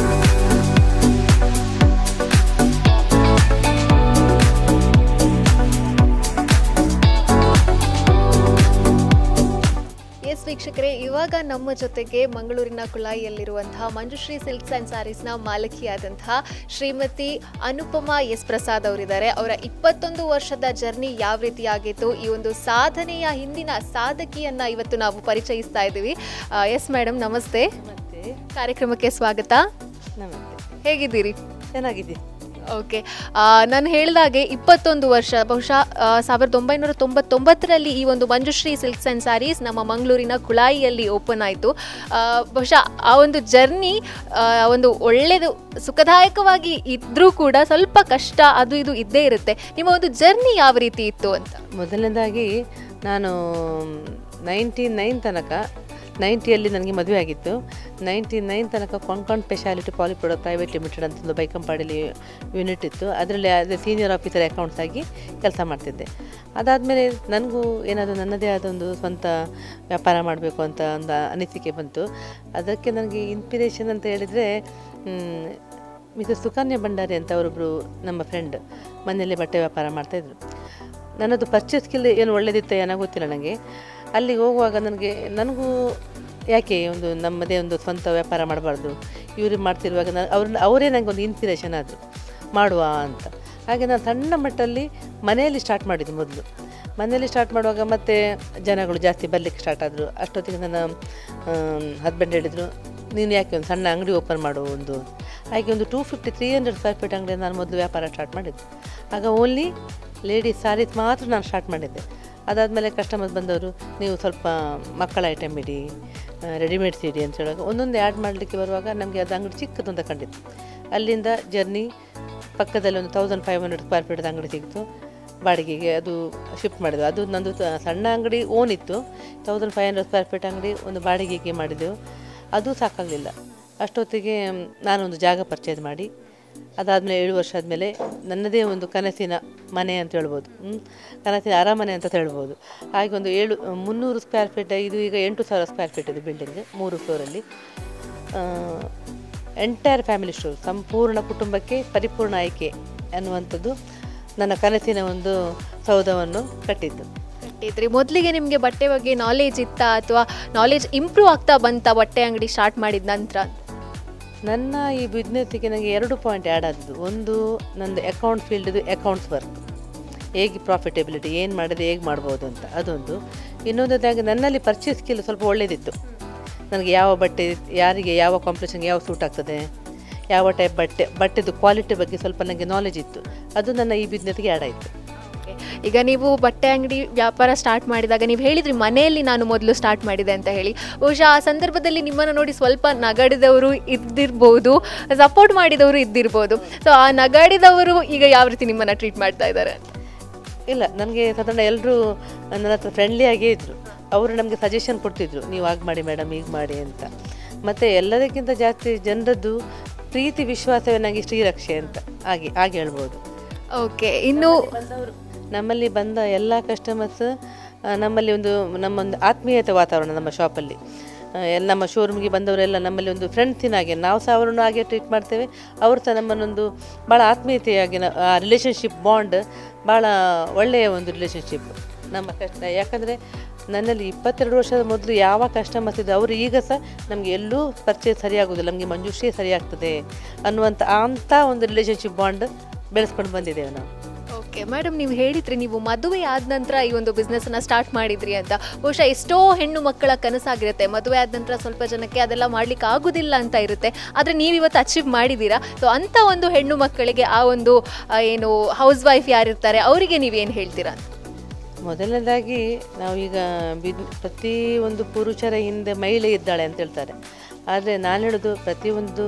yes ವೀಕ್ಷಕರೇ ಇವಾಗ ನಮ್ಮ ಜೊತೆಗೆ ಮಂಗಳೂರಿನ ಕುಳಾಯಿಯಲ್ಲಿರುವಂತಹ ಮಂಜುಶ್ರೀ ಸಿಲ್ಕ್ಸ್ ಆ್ಯಂಡ್ ಸ್ಯಾರೀಸ್ನ ಮಾಲಕಿಯಾದಂತಹ ಶ್ರೀಮತಿ ಅನುಪಮಾ ಎಸ್ ಪ್ರಸಾದ್ ಅವರಿದ್ದಾರೆ ಅವರ ಇಪ್ಪತ್ತೊಂದು ವರ್ಷದ ಜರ್ನಿ ಯಾವ ರೀತಿ ಆಗಿತ್ತು ಈ ಒಂದು ಸಾಧನೆಯ ಹಿಂದಿನ ಸಾಧಕಿಯನ್ನ ಇವತ್ತು ನಾವು ಪರಿಚಯಿಸ್ತಾ ಇದ್ದೀವಿ ಎಸ್ ಮೇಡಮ್ ನಮಸ್ತೆ ಮತ್ತು ಕಾರ್ಯಕ್ರಮಕ್ಕೆ ಸ್ವಾಗತ ನಮಸ್ತೆ ಹೇಗಿದ್ದೀರಿ ಚೆನ್ನಾಗಿದೆ ಓಕೆ ನಾನು ಹೇಳಿದಾಗೆ ಇಪ್ಪತ್ತೊಂದು ವರ್ಷ ಬಹುಶಃ ಆ, ಸಾವಿರದ ಒಂಬೈನೂರ ತೊಂಬತ್ತೊಂಬತ್ತರಲ್ಲಿ ಈ ಒಂದು ಮಂಜುಶ್ರೀ ಸಿಲ್ಕ್ಸ್ ಆ್ಯಂಡ್ ಸ್ಯಾರೀಸ್ ನಮ್ಮ ಮಂಗಳೂರಿನ ಕುಳಾಯಿಯಲ್ಲಿ ಓಪನ್ ಆಯಿತು ಬಹುಶಃ ಆ ಒಂದು ಜರ್ನಿ ಒಂದು ಒಳ್ಳೆಯದು ಸುಖದಾಯಕವಾಗಿ ಇದ್ದರೂ ಕೂಡ ಸ್ವಲ್ಪ ಕಷ್ಟ ಅದು ಇದು ಇದ್ದೇ ಇರುತ್ತೆ ನಿಮ್ಮ ಒಂದು ಜರ್ನಿ ಯಾವ ರೀತಿ ಇತ್ತು ಅಂತ ಮೊದಲನೇದಾಗಿ ನಾನು ನೈಂಟಿ ನೈನ್ ತನಕ ನೈಂಟಿಯಲ್ಲಿ ನನಗೆ ಮದುವೆ ಆಗಿತ್ತು ನೈಂಟಿ ನೈನ್ ತನಕ Konkan speciality polyproduct private limited ಅಂತ ಒಂದು ಬೈಕಂಪಾಡಿಲಿ ಯೂನಿಟ್ ಇತ್ತು ಅದರಲ್ಲಿ ಅದೇ ಸೀನಿಯರ್ ಆಫೀಸರ್ ಅಕೌಂಟ್ಸ್ ಆಗಿ ಕೆಲಸ ಮಾಡ್ತಿದ್ದೆ ಅದಾದಮೇಲೆ ನನಗೂ ಏನಾದರೂ ನನ್ನದೇ ಆದ ಒಂದು ಸ್ವಂತ ವ್ಯಾಪಾರ ಮಾಡಬೇಕು ಅಂತ ಒಂದು ಅನಿಸಿಕೆ ಬಂತು ಅದಕ್ಕೆ ನನಗೆ ಇನ್ಸ್ಪಿರೇಷನ್ ಅಂತ ಹೇಳಿದರೆ ಮಿಸಸ್ ಸುಕನ್ಯಾ ಭಂಡಾರಿ ಅಂತ ಅವರೊಬ್ಬರು ನಮ್ಮ ಫ್ರೆಂಡ್ ಮನೆಯಲ್ಲೇ ಬಟ್ಟೆ ವ್ಯಾಪಾರ ಮಾಡ್ತಾಯಿದ್ರು ನನ್ನದು ಪರ್ಚೇಸ್ ಸ್ಕಿಲ್ ಏನು ಒಳ್ಳೇದಿತ್ತ ಏನೋ ಗೊತ್ತಿಲ್ಲ ನನಗೆ ಅಲ್ಲಿಗೆ ಹೋಗುವಾಗ ನನಗೆ ನನಗೂ ಯಾಕೆ ಒಂದು ನಮ್ಮದೇ ಒಂದು ಸ್ವಂತ ವ್ಯಾಪಾರ ಮಾಡಬಾರ್ದು ಇವರು ಮಾಡ್ತಿರುವಾಗ ನಾನು ಅವ್ರನ್ನ ಅವರೇ ನನಗೆ ಒಂದು ಇನ್ಸ್ಪಿರೇಷನ್ ಆದರು ಮಾಡುವ ಅಂತ ಹಾಗೆ ನಾನು ಸಣ್ಣ ಮಟ್ಟಲ್ಲಿ ಮನೆಯಲ್ಲಿ ಸ್ಟಾರ್ಟ್ ಮಾಡಿದ್ದು ಮೊದಲು ಮನೆಯಲ್ಲಿ ಸ್ಟಾರ್ಟ್ ಮಾಡುವಾಗ ಮತ್ತೆ ಜನಗಳು ಜಾಸ್ತಿ ಬರಲಿಕ್ಕೆ ಸ್ಟಾರ್ಟ್ ಆದರು ಅಷ್ಟೊತ್ತಿಗೆ ನನ್ನ ಹಸ್ಬೆಂಡ್ ಹೇಳಿದರು ನೀನು ಯಾಕೆ ಒಂದು ಸಣ್ಣ ಅಂಗಡಿ ಓಪನ್ ಮಾಡು ಒಂದು ಹಾಗೆ ಒಂದು two fifty three hundred square feet ಅಂಗಡಿ ನಾನು ಮೊದಲು ವ್ಯಾಪಾರ ಸ್ಟಾರ್ಟ್ ಮಾಡಿದ್ದು ಆಗ ಓನ್ಲಿ ಲೇಡೀಸ್ ಸಾರೀಸ್ ಮಾತ್ರ ನಾನು ಸ್ಟಾರ್ಟ್ ಮಾಡಿದ್ದೆ ಅದಾದಮೇಲೆ ಕಸ್ಟಮರ್ಸ್ ಬಂದವರು ನೀವು ಸ್ವಲ್ಪ ಮಕ್ಕಳ ಐಟಮ್ ಇಡಿ ರೆಡಿಮೇಡ್ಸ್ ಇಡಿ ಅಂತ ಹೇಳುವಾಗ ಒಂದೊಂದು ಆ್ಯಡ್ ಮಾಡಲಿಕ್ಕೆ ಬರುವಾಗ ನಮಗೆ ಅದು ಅಂಗಡಿ ಚಿಕ್ಕದು ಅಂತ ಕಂಡಿತ್ತು ಅಲ್ಲಿಂದ ಜರ್ನಿ ಪಕ್ಕದಲ್ಲಿ ಒಂದು ತೌಸಂಡ್ ಫೈವ್ ಹಂಡ್ರೆಡ್ ಸ್ಕ್ವೇರ್ ಫೀಟ್ದು ಅಂಗಡಿ ಸಿಕ್ತು ಬಾಡಿಗೆಗೆ ಅದು ಶಿಫ್ಟ್ ಮಾಡಿದ್ವು ಅದು ನಂದು ತ- ಸಣ್ಣ ಅಂಗಡಿ ಓನ್ ಇತ್ತು thousand five hundred square feet ಅಂಗಡಿ ಒಂದು ಬಾಡಿಗೆಗೆ ಮಾಡಿದೆವು ಅದು ಸಾಕಾಗಲಿಲ್ಲ ಅಷ್ಟೊತ್ತಿಗೆ ಮ್, ನಾನೊಂದು ಜಾಗ ಪರ್ಚೇಸ್ ಮಾಡಿ ಅದಾದಮೇಲೆ ಏಳು ವರ್ಷ ಆದಮೇಲೆ ನನ್ನದೇ ಒಂದು ಕನಸಿನ ಮನೆ ಅಂತ ಹೇಳ್ಬೋದು ಹ್ಮ್? ಕನಸಿನ ಅರಮನೆ ಅಂತ ಹೇಳ್ಬೋದು ಹಾಗೆ ಒಂದು ಏಳು ಮುನ್ನೂರು ಸ್ಕ್ವೇರ್ ಫೀಟ್ ಇದು ಈಗ ಎಂಟು ಸಾವಿರ ಸ್ಕ್ವೇರ್ ಫೀಟ್ ಇದು ಬಿಲ್ಡಿಂಗ್ ಮೂರು ಫ್ಲೋರಲ್ಲಿ ಎಂಟೈರ್ ಫ್ಯಾಮಿಲಿ ಸ್ಟೋರ್ ಸಂಪೂರ್ಣ ಕುಟುಂಬಕ್ಕೆ ಪರಿಪೂರ್ಣ ಆಯ್ಕೆ ಅನ್ನುವಂಥದ್ದು ನನ್ನ ಕನಸಿನ ಒಂದು ಸೌಧವನ್ನು ಕಟ್ಟಿದ್ದು ಕಟ್ಟಿದ್ರಿ ಮೊದಲಿಗೆ ನಿಮಗೆ ಬಟ್ಟೆ ಬಗ್ಗೆ ನಾಲೆಜ್ ಇತ್ತಾ ಅಥವಾ ನಾಲೆಜ್ ಇಂಪ್ರೂವ್ ಆಗ್ತಾ ಬಂತಾ ಬಟ್ಟೆ ಅಂಗಡಿ ಸ್ಟಾರ್ಟ್ ಮಾಡಿದ ನಂತರ ನನ್ನ ಈ ಬಿಸ್ನೆಸ್ಸಿಗೆ ನನಗೆ ಎರಡು ಪಾಯಿಂಟ್ ಆ್ಯಡ್ ಆದದ್ದು ಒಂದು ನಂದು ಅಕೌಂಟ್ ಫೀಲ್ಡ್ದು ಅಕೌಂಟ್ಸ್ ವರ್ಕ್ ಹೇಗೆ ಪ್ರಾಫಿಟಬಿಲಿಟಿ ಏನು ಮಾಡಿದ್ರೆ ಹೇಗೆ ಮಾಡ್ಬೋದು ಅಂತ ಅದೊಂದು ಇನ್ನೊಂದಾಗಿ ನನ್ನಲ್ಲಿ ಪರ್ಚೇಸ್ ಸ್ಕಿಲ್ ಸ್ವಲ್ಪ ಒಳ್ಳೆಯದಿತ್ತು ನನಗೆ ಯಾವ ಬಟ್ಟೆ ಯಾರಿಗೆ ಯಾವ ಕಾಂಪಿಟೇಷನ್ಗೆ ಯಾವ ಸೂಟ್ ಆಗ್ತದೆ ಯಾವ ಟೈಪ್ ಬಟ್ಟೆ ಬಟ್ಟೆದು ಕ್ವಾಲಿಟಿ ಬಗ್ಗೆ ಸ್ವಲ್ಪ ನನಗೆ ನಾಲೆಜ್ ಇತ್ತು ಅದು ನನ್ನ ಈ ಬಿಸ್ನೆಸ್ಗೆ ಆ್ಯಡ್ ಆಯಿತು ಈಗ ನೀವು ಬಟ್ಟೆ ಅಂಗಡಿ ವ್ಯಾಪಾರ ಸ್ಟಾರ್ಟ್ ಮಾಡಿದಾಗ ನೀವು ಹೇಳಿದ್ರಿ ಮನೆಯಲ್ಲಿ ನಾನು ಮೊದಲು ಸ್ಟಾರ್ಟ್ ಮಾಡಿದೆ ಅಂತ ಹೇಳಿ ಬಹುಶಃ ಆ ಸಂದರ್ಭದಲ್ಲಿ ನಿಮ್ಮನ್ನು ನೋಡಿ ಸ್ವಲ್ಪ ನಗಾಡಿದವರು ಇದ್ದಿರ್ಬೋದು ಸಪೋರ್ಟ್ ಮಾಡಿದವರು ಇದ್ದಿರ್ಬೋದು ಸೊ ಆ ನಗಾಡಿದವರು ಈಗ ಯಾವ ರೀತಿ ನಿಮ್ಮನ್ನು ಟ್ರೀಟ್ ಮಾಡ್ತಾ ಇದ್ದಾರೆ ಇಲ್ಲ ನನಗೆ ಸಾಧಾರಣ ಎಲ್ಲರೂ ನನ್ನ ಹತ್ರ ಫ್ರೆಂಡ್ಲಿಯಾಗೇ ಇದ್ದರು ಅವರು ನಮಗೆ ಸಜೆಷನ್ ಕೊಡ್ತಿದ್ರು ನೀವು ಹಾಗೆ ಮಾಡಿ ಮೇಡಮ್ ಹೀಗೆ ಮಾಡಿ ಅಂತ ಮತ್ತು ಎಲ್ಲದಕ್ಕಿಂತ ಜಾಸ್ತಿ ಜನರದ್ದು ಪ್ರೀತಿ ವಿಶ್ವಾಸವೇ ನನಗೆ ಶ್ರೀರಕ್ಷೆ ಅಂತ ಹಾಗೆ ಹಾಗೆ ಹೇಳ್ಬೋದು ಓಕೆ ಇನ್ನು ಬಂದವರು ನಮ್ಮಲ್ಲಿ ಬಂದ ಎಲ್ಲ ಕಸ್ಟಮರ್ಸ್ ಆ, ನಮ್ಮಲ್ಲಿ ಒಂದು ನಮ್ಮೊಂದು ಆತ್ಮೀಯತೆ ವಾತಾವರಣ ನಮ್ಮ ಶಾಪಲ್ಲಿ ಆ, ಎಲ್ಲ ನಮ್ಮ ಶೋರೂಮ್ಗೆ ಬಂದವರೆಲ್ಲ ನಮ್ಮಲ್ಲಿ ಒಂದು ಫ್ರೆಂಡ್ಸಿನ ಹಾಗೆ ನಾವು ಸಹ ಅವರನ್ನು ಹಾಗೆ ಟ್ರೀಟ್ ಮಾಡ್ತೇವೆ ಅವರು ಸಹ ನಮ್ಮನ್ನೊಂದು ಭಾಳ ಆತ್ಮೀಯತೆಯಾಗಿ ನ- ಆ ರಿಲೇಷನ್ಶಿಪ್ ಬಾಂಡ್ ಭಾಳ ಒಳ್ಳೆಯ ಒಂದು ರಿಲೇಷನ್ಶಿಪ್ ನಮ್ಮ ಕಷ್ಟ ಯಾಕಂದರೆ ನನ್ನಲ್ಲಿ ಇಪ್ಪತ್ತೆರಡು ವರ್ಷದ ಮೊದಲು ಯಾವ ಕಸ್ಟಮರ್ಸ್ ಇದೆ ಅವರು ಈಗ ಸಹ ನಮಗೆ ಎಲ್ಲೂ ಪರ್ಚೇಸ್ ಸರಿಯಾಗೋದಿಲ್ಲ ನಮಗೆ ಮಂಜುಶ್ರೀ ಸರಿಯಾಗ್ತದೆ ಅನ್ನುವಂಥ ಅಂಥ ಒಂದು ರಿಲೇಷನ್ಶಿಪ್ ಬಾಂಡ್ ಬೆಳೆಸ್ಕೊಂಡು ಬಂದಿದ್ದೇವೆ ನಾವು ಓಕೆ ಮೇಡಮ್ ನೀವು ಹೇಳಿದ್ರಿ ನೀವು ಮದುವೆ ಆದ ನಂತರ ಈ ಒಂದು ಬಿಸ್ನೆಸ್ನ ಸ್ಟಾರ್ಟ್ ಮಾಡಿದ್ರಿ ಅಂತ ಬಹುಶಃ ಎಷ್ಟೋ ಹೆಣ್ಣು ಮಕ್ಕಳ ಕನಸಾಗಿರುತ್ತೆ ಮದುವೆ ಆದ ನಂತರ ಸ್ವಲ್ಪ ಜನಕ್ಕೆ ಅದೆಲ್ಲ ಮಾಡ್ಲಿಕ್ಕೆ ಆಗೋದಿಲ್ಲ ಅಂತ ಇರುತ್ತೆ ಆದರೆ ನೀವು ಇವತ್ತು ಅಚೀವ್ ಮಾಡಿದ್ದೀರಾ ಸೊ ಅಂಥ ಒಂದು ಹೆಣ್ಣು ಮಕ್ಕಳಿಗೆ ಆ ಒಂದು ಆ, ಏನು ಹೌಸ್ ವೈಫ್ ಯಾರಿರ್ತಾರೆ ಅವರಿಗೆ ನೀವೇನು ಹೇಳ್ತೀರಾ ಮೊದಲನೇದಾಗಿ ನಾವೀಗ ಬಿದ್ ಪ್ರತಿ ಒಂದು ಪುರುಷರ ಹಿಂದೆ ಮಹಿಳೆ ಇದ್ದಾಳೆ ಅಂತ ಹೇಳ್ತಾರೆ ಆದರೆ ನಾನು ಹೇಳೋದು ಪ್ರತಿಯೊಂದು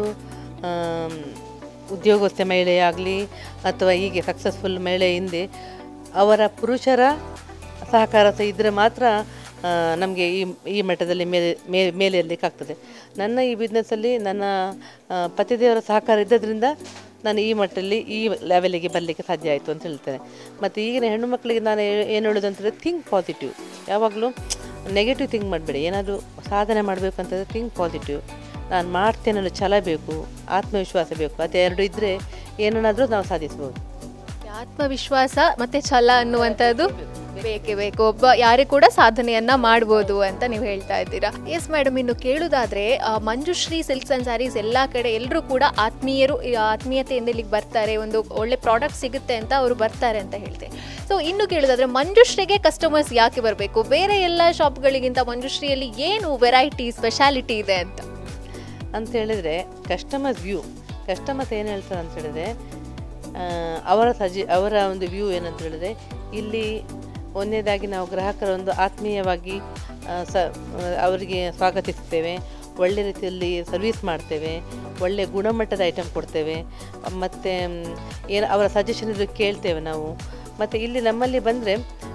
ಆಮ್, ಉದ್ಯೋಗಸ್ಥ ಮಹಿಳೆ ಆಗಲಿ ಅಥವಾ ಹೀಗೆ ಸಕ್ಸಸ್ಫುಲ್ ಮಹಿಳೆ ಹಿಂದೆ ಅವರ ಪುರುಷರ ಸಹಕಾರ ಸಹ ಇದ್ದರೆ ಮಾತ್ರ ನಮಗೆ ಈ ಈ ಮಟ್ಟದಲ್ಲಿ ಮೇಲೆ ಮೇ- ಮೇಲೆ ಆಗ್ತದೆ ನನ್ನ ಈ ಬಿಸ್ನೆಸ್ಸಲ್ಲಿ ನನ್ನ ಆ, ಪತಿದೇವರ ಸಹಕಾರ ಇದ್ದದ್ರಿಂದ ನಾನು ಈ ಮಟ್ಟದಲ್ಲಿ ಈ ಲೆವೆಲಿಗೆ ಬರಲಿಕ್ಕೆ ಸಾಧ್ಯ ಆಯಿತು ಅಂತ ಹೇಳ್ತೇನೆ ಮತ್ತು ಈಗಿನ ಹೆಣ್ಣು ಮಕ್ಕಳಿಗೆ ನಾನು ಏ- ಏನು ಹೇಳೋದು ಅಂತಂದರೆ ಥಿಂಕ್ ಪಾಸಿಟಿವ್ ಯಾವಾಗಲೂ ನೆಗೆಟಿವ್ ಥಿಂಕ್ ಮಾಡಬೇಡಿ ಏನಾದರೂ ಸಾಧನೆ ಮಾಡಬೇಕು ಅಂತಂದರೆ ಥಿಂಕ್ ಪಾಸಿಟಿವ್ ನಾನು ಮಾಡ್ತೇನೆ ಅನ್ನೋ ಛಲ ಬೇಕು ಆತ್ಮವಿಶ್ವಾಸ ಬೇಕು ಅದು ಎರಡು ಇದ್ದರೆ ಏನನ್ನಾದರೂ ನಾವು ಸಾಧಿಸ್ಬೋದು ಆತ್ಮವಿಶ್ವಾಸ ಮತ್ತೆ ಛಲ ಅನ್ನುವಂಥದ್ದು ಬೇಕೇ ಬೇಕು ಒಬ್ಬ ಯಾರೇ ಕೂಡ ಸಾಧನೆಯನ್ನ ಮಾಡ್ಬೋದು ಅಂತ ನೀವು ಹೇಳ್ತಾ ಇದ್ದೀರಾ ಎಸ್ ಮೇಡಮ್ ಇನ್ನು ಕೇಳುದಾದ್ರೆ ಆ, ಮಂಜುಶ್ರೀ ಸಿಲ್ಕ್ಸ್ ಅಂಡ್ ಸ್ಯಾರೀಸ್ ಎಲ್ಲ ಕಡೆ ಎಲ್ಲರೂ ಕೂಡ ಆತ್ಮೀಯರು ಈ ಆತ್ಮೀಯತೆಯಿಂದ ಇಲ್ಲಿಗೆ ಬರ್ತಾರೆ ಒಂದು ಒಳ್ಳೆ ಪ್ರಾಡಕ್ಟ್ ಸಿಗುತ್ತೆ ಅಂತ ಅವರು ಬರ್ತಾರೆ ಅಂತ ಹೇಳ್ತೆ ಸೊ ಇನ್ನು ಕೇಳುದಾದ್ರೆ ಮಂಜುಶ್ರೀಗೆ ಕಸ್ಟಮರ್ಸ್ ಯಾಕೆ ಬರಬೇಕು ಬೇರೆ ಎಲ್ಲ ಶಾಪ್ಗಳಿಗಿಂತ ಮಂಜುಶ್ರೀಯಲ್ಲಿ ಏನು ವೆರೈಟಿ ಸ್ಪೆಷಾಲಿಟಿ ಇದೆ ಅಂತ ಅಂತ ಹೇಳಿದರೆ ಕಸ್ಟಮರ್ಸ್ ವ್ಯೂ ಕಸ್ಟಮರ್ಸ್ ಏನು ಹೇಳ್ತಾರೆ ಅಂತ ಹೇಳಿದ್ರೆ ಆ, ಅವರ ಸಜಿ ಅವರ ಒಂದು ವ್ಯೂ ಏನಂತ ಹೇಳಿದ್ರೆ ಇಲ್ಲಿ ಒಂದನೇದಾಗಿ ನಾವು ಗ್ರಾಹಕರ ಒಂದು ಆತ್ಮೀಯವಾಗಿ ಆ, ಸ ಅವರಿಗೆ ಸ್ವಾಗತಿಸ್ತೇವೆ ಒಳ್ಳೆ ರೀತಿಯಲ್ಲಿ ಸರ್ವಿಸ್ ಮಾಡ್ತೇವೆ ಒಳ್ಳೆ ಗುಣಮಟ್ಟದ ಐಟಮ್ ಕೊಡ್ತೇವೆ ಮತ್ತು ಏನು ಅವರ ಸಜೆಷನ್ ಇದ್ರೆ ಕೇಳ್ತೇವೆ ನಾವು ಮತ್ತು ಇಲ್ಲಿ ನಮ್ಮಲ್ಲಿ ಬಂದರೆ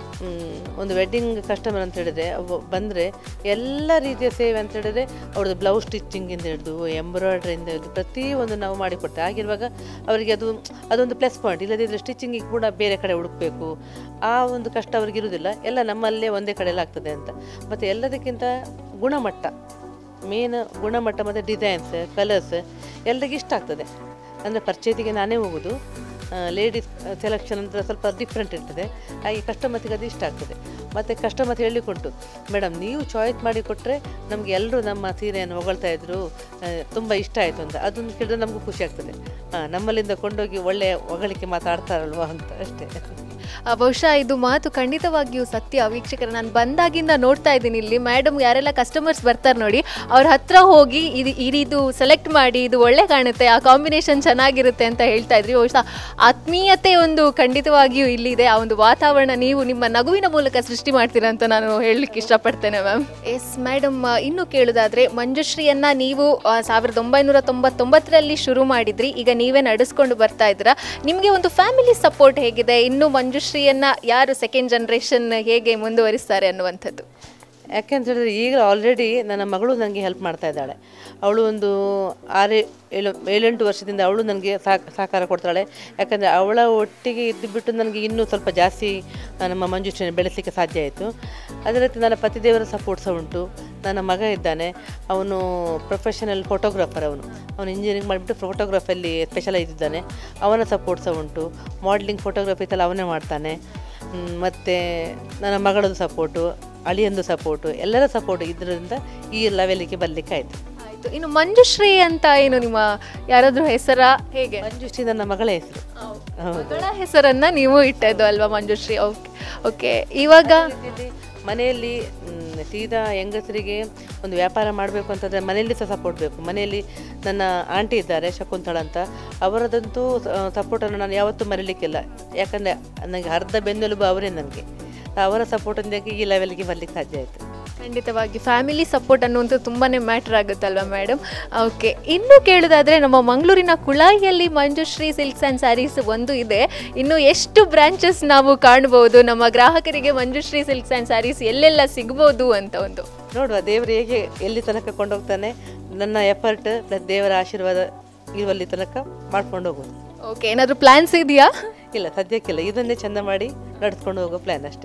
ಒಂದು ವೆಡ್ಡಿಂಗ್ ಕಸ್ಟಮರ್ ಅಂತ ಹೇಳಿದ್ರೆ ಅವ ಬಂದರೆ ಎಲ್ಲ ರೀತಿಯ ಸೇವೆ ಅಂತ ಹೇಳಿದ್ರೆ ಅವ್ರದ್ದು ಬ್ಲೌಸ್ ಸ್ಟಿಚ್ಚಿಂಗಿಂದ ಹಿಡಿದು ಎಂಬ್ರಾಯ್ಡ್ರಿಯಿಂದ ಹಿಡಿದು ಪ್ರತಿಯೊಂದು ನಾವು ಮಾಡಿಕೊಡ್ತೇವೆ ಆಗಿರುವಾಗ ಅವರಿಗೆ ಅದು ಅದೊಂದು ಪ್ಲಸ್ ಪಾಯಿಂಟ್ ಇಲ್ಲದಿದ್ದರೆ ಸ್ಟಿಚಿಂಗಿಗೆ ಕೂಡ ಬೇರೆ ಕಡೆ ಹುಡುಕಬೇಕು ಆ ಒಂದು ಕಷ್ಟ ಅವ್ರಿಗೆ ಇರುವುದಿಲ್ಲ ಎಲ್ಲ ನಮ್ಮಲ್ಲೇ ಒಂದೇ ಕಡೆಯಲ್ಲಿ ಆಗ್ತದೆ ಅಂತ ಮತ್ತು ಎಲ್ಲದಕ್ಕಿಂತ ಗುಣಮಟ್ಟ ಮೇನ್ ಗುಣಮಟ್ಟ ಮತ್ತು ಡಿಸೈನ್ಸ್ ಕಲರ್ಸ್ ಎಲ್ಲರಿಗೆ ಇಷ್ಟ ಆಗ್ತದೆ ಅಂದರೆ ಪರ್ಚೇಸಿಗೆ ನಾನೇ ಹೋಗೋದು ಲೇಡೀಸ್ ಸೆಲೆಕ್ಷನ್ ಅಂತ ಸ್ವಲ್ಪ ಡಿಫ್ರೆಂಟ್ ಇರ್ತದೆ ಹಾಗೆ ಕಸ್ಟಮರ್ಸಿಗೆ ಅದು ಇಷ್ಟ ಆಗ್ತದೆ ಮತ್ತು ಕಸ್ಟಮರ್ ಹೇಳಿಕೊಟ್ಟು ಮೇಡಮ್ ನೀವು ಚಾಯ್ಸ್ ಮಾಡಿ ಕೊಟ್ಟರೆ ನಮಗೆ ಎಲ್ಲರೂ ನಮ್ಮ ಸೀರೆಯನ್ನು ಹೊಗಳ್ತಾ ಇದ್ರು ತುಂಬ ಇಷ್ಟ ಆಯಿತು ಅಂತ ಅದನ್ನು ಕೇಳಿದ್ರೆ ನಮಗೂ ಖುಷಿ ಆಗ್ತದೆ ಹಾಂ ನಮ್ಮಲ್ಲಿಂದ ಕೊಂಡೋಗಿ ಒಳ್ಳೆಯ ಹೊಗಳಿಕೆ ಮಾತಾಡ್ತಾರಲ್ವಾ ಅಂತ ಅಷ್ಟೇ ಆ, ಬಹುಶಃ ಇದು ಮಾತು ಖಂಡಿತವಾಗಿಯೂ ಸತ್ಯ ವೀಕ್ಷಕರ ನಾನು ಬಂದಾಗಿಂದ ನೋಡ್ತಾ ಇದ್ದೀನಿ ಇಲ್ಲಿ ಮೇಡಮ್ ಯಾರೆಲ್ಲ ಕಸ್ಟಮರ್ಸ್ ಬರ್ತಾರೆ ನೋಡಿ ಅವ್ರ ಹತ್ರ ಹೋಗಿ ಇದು ಇದು ಸೆಲೆಕ್ಟ್ ಮಾಡಿ ಇದು ಒಳ್ಳೆ ಕಾಣುತ್ತೆ ಆ ಕಾಂಬಿನೇಷನ್ ಚೆನ್ನಾಗಿರುತ್ತೆ ಅಂತ ಹೇಳ್ತಾ ಇದ್ರಿ ಬಹುಶಃ ಆತ್ಮೀಯತೆ ಒಂದು ಖಂಡಿತವಾಗಿಯೂ ಇಲ್ಲಿದೆ ಆ ಒಂದು ವಾತಾವರಣ ನೀವು ನಿಮ್ಮ ನಗುವಿನ ಮೂಲಕ ಸೃಷ್ಟಿ ಮಾಡ್ತೀರಾ ಅಂತ ನಾನು ಹೇಳಲಿಕ್ಕೆ ಇಷ್ಟಪಡ್ತೇನೆ ಮ್ಯಾಮ್ ಎಸ್ ಮೇಡಮ್ ಇನ್ನು ಕೇಳೋದಾದ್ರೆ ಮಂಜುಶ್ರೀಯನ್ನ ನೀವು ಆ, ಸಾವಿರದ ಒಂಬೈನೂರ ತೊಂಬತ್ತೊಂಬತ್ತರಲ್ಲಿ ಶುರು ಮಾಡಿದ್ರಿ ಈಗ ನೀವೇ ನಡೆಸ್ಕೊಂಡು ಬರ್ತಾ ಇದ್ದೀರಾ ನಿಮಗೆ ಒಂದು ಫ್ಯಾಮಿಲಿ ಸಪೋರ್ಟ್ ಹೇಗಿದೆ ಇನ್ನು ಮಂಜುಶ್ರೀಯನ್ನ ಯಾರು ಸೆಕೆಂಡ್ ಜನರೇಷನ್ ಹೇಗೆ ಮುಂದುವರಿಸ್ತಾರೆ ಅನ್ನುವಂಥದ್ದು ಯಾಕೆಂತ ಹೇಳಿದ್ರೆ ಈಗ ಆಲ್ರೆಡಿ ನನ್ನ ಮಗಳು ನನಗೆ ಹೆಲ್ಪ್ ಮಾಡ್ತಾ ಇದ್ದಾಳೆ ಅವಳು ಒಂದು ಆರೇ ಏಳು ಏಳೆಂಟು ವರ್ಷದಿಂದ ಅವಳು ನನಗೆ ಸಾಕ್ ಸಹಕಾರ ಕೊಡ್ತಾಳೆ ಯಾಕಂದರೆ ಅವಳ ಒಟ್ಟಿಗೆ ಇದ್ದು ಬಿಟ್ಟು ನನಗೆ ಇನ್ನೂ ಸ್ವಲ್ಪ ಜಾಸ್ತಿ ಆ, ನಮ್ಮ ಮಂಜುಶ್ರೀನ ಬೆಳೆಸಲಿಕ್ಕೆ ಸಾಧ್ಯ ಆಯಿತು ಅದೇ ರೀತಿ ನನ್ನ ಪತಿದೇವರ ಸಪೋರ್ಟ್ ಸಹ ಉಂಟು ನನ್ನ ಮಗ ಇದ್ದಾನೆ ಅವನು ಪ್ರೊಫೆಷನಲ್ ಫೋಟೋಗ್ರಾಫರ್ ಅವನು ಅವನು ಇಂಜಿನಿಯರಿಂಗ್ ಮಾಡಿಬಿಟ್ಟು ಫೋಟೋಗ್ರಫಲ್ಲಿ ಸ್ಪೆಷಲೈಸ್ ಇದ್ದಾನೆ ಅವನ ಸಪೋರ್ಟ್ ಸಹ ಉಂಟು ಮಾಡಲಿಂಗ್ ಫೋಟೋಗ್ರಫಿ ಎಲ್ಲ ಅವನೇ ಮಾಡ್ತಾನೆ ಮತ್ತು ನನ್ನ ಮಗಳದ್ದು ಸಪೋರ್ಟು ಅಳಿಯಂದು ಸಪೋರ್ಟು ಎಲ್ಲರ ಸಪೋರ್ಟ್ ಇದರಿಂದ ಈ ಲೆವೆಲಿಗೆ ಬರಲಿಕ್ಕೆ ಆಯಿತು ಆಯ್ತು ಇನ್ನು ಮಂಜುಶ್ರೀ ಅಂತ ಏನು ನಿಮ್ಮ ಯಾರಾದ್ರೂ ಹೆಸರ ಹೇಗೆ ಮಂಜುಶ್ರೀ ನನ್ನ ಮಗಳ ಹೆಸರು ಹೌದು ಮಗಳ ಹೆಸರನ್ನ ನೀವು ಇಟ್ಟದ್ದು ಅಲ್ವಾ ಮಂಜುಶ್ರೀ ಓಕೆ ಓಕೆ ಇವಾಗ ರೀತಿಯಲ್ಲಿ ಮನೆಯಲ್ಲಿ ಮ್, ಸೀದಾ ಹೆಂಗಸರಿಗೆ ಒಂದು ವ್ಯಾಪಾರ ಮಾಡಬೇಕು ಅಂತಂದರೆ ಮನೆಯಲ್ಲಿ ಸಹ ಸಪೋರ್ಟ್ ಬೇಕು ಮನೆಯಲ್ಲಿ ನನ್ನ ಆಂಟಿ ಇದ್ದಾರೆ ಶಕುಂತಳ ಅಂತ ಅವರದಂತೂ ಸಪೋರ್ಟನ್ನು ನಾನು ಯಾವತ್ತೂ ಮರೀಲಿಕ್ಕಿಲ್ಲ ಯಾಕಂದರೆ ನನಗೆ ಅರ್ಧ ಬೆನ್ನೆಲುಬು ಅವರೇ ನನಗೆ ಅವರ ಸಪೋರ್ಟಿಂದಾಗಿ ಈ ಲೆವೆಲ್ಗೆ ಬರಲಿಕ್ಕೆ ಸಾಧ್ಯ ಆಯಿತು ಖಂಡಿತವಾಗಿ ಫ್ಯಾಮಿಲಿ ಸಪೋರ್ಟ್ ಅನ್ನುವಂಥದ್ದು ತುಂಬಾ ಮ್ಯಾಟ್ರ್ ಆಗುತ್ತಲ್ವಾ ಮೇಡಮ್ ಓಕೆ ಇನ್ನು ಕೇಳೋದಾದ್ರೆ ನಮ್ಮ ಮಂಗಳೂರಿನ ಕುಳಾಯಿಯಲ್ಲಿ ಮಂಜುಶ್ರೀ ಸಿಲ್ಕ್ಸ್ ಆ್ಯಂಡ್ ಸ್ಯಾರೀಸ್ ಒಂದು ಇದೆ ಇನ್ನು ಎಷ್ಟು ಬ್ರಾಂಚಸ್ ನಾವು ಕಾಣ್ಬೋದು ನಮ್ಮ ಗ್ರಾಹಕರಿಗೆ ಮಂಜುಶ್ರೀ ಸಿಲ್ಕ್ಸ್ ಆ್ಯಂಡ್ ಸ್ಯಾರೀಸ್ ಎಲ್ಲೆಲ್ಲ ಸಿಗ್ಬೋದು ಅಂತ ಒಂದು ನೋಡುವ ದೇವರು ಹೇಗೆ ಎಲ್ಲಿ ತನಕ ಕೊಂಡೋಗ್ತಾನೆ ನನ್ನ ಎಫರ್ಟ್ ಪ್ಲಸ್ ದೇವರ ಆಶೀರ್ವಾದ ಇರುವಲ್ಲಿ ತನಕ ಮಾಡ್ಕೊಂಡು ಹೋಗೋದು ಓಕೆ ಏನಾದರೂ ಪ್ಲ್ಯಾನ್ಸ್ ಇದೆಯಾ ಇಲ್ಲ ಸದ್ಯಕ್ಕಿಲ್ಲ ಇದನ್ನೇ ಚಂದ ಮಾಡಿ ನಡೆಸ್ಕೊಂಡು ಹೋಗೋ ಪ್ಲ್ಯಾನ್ ಅಷ್ಟೇ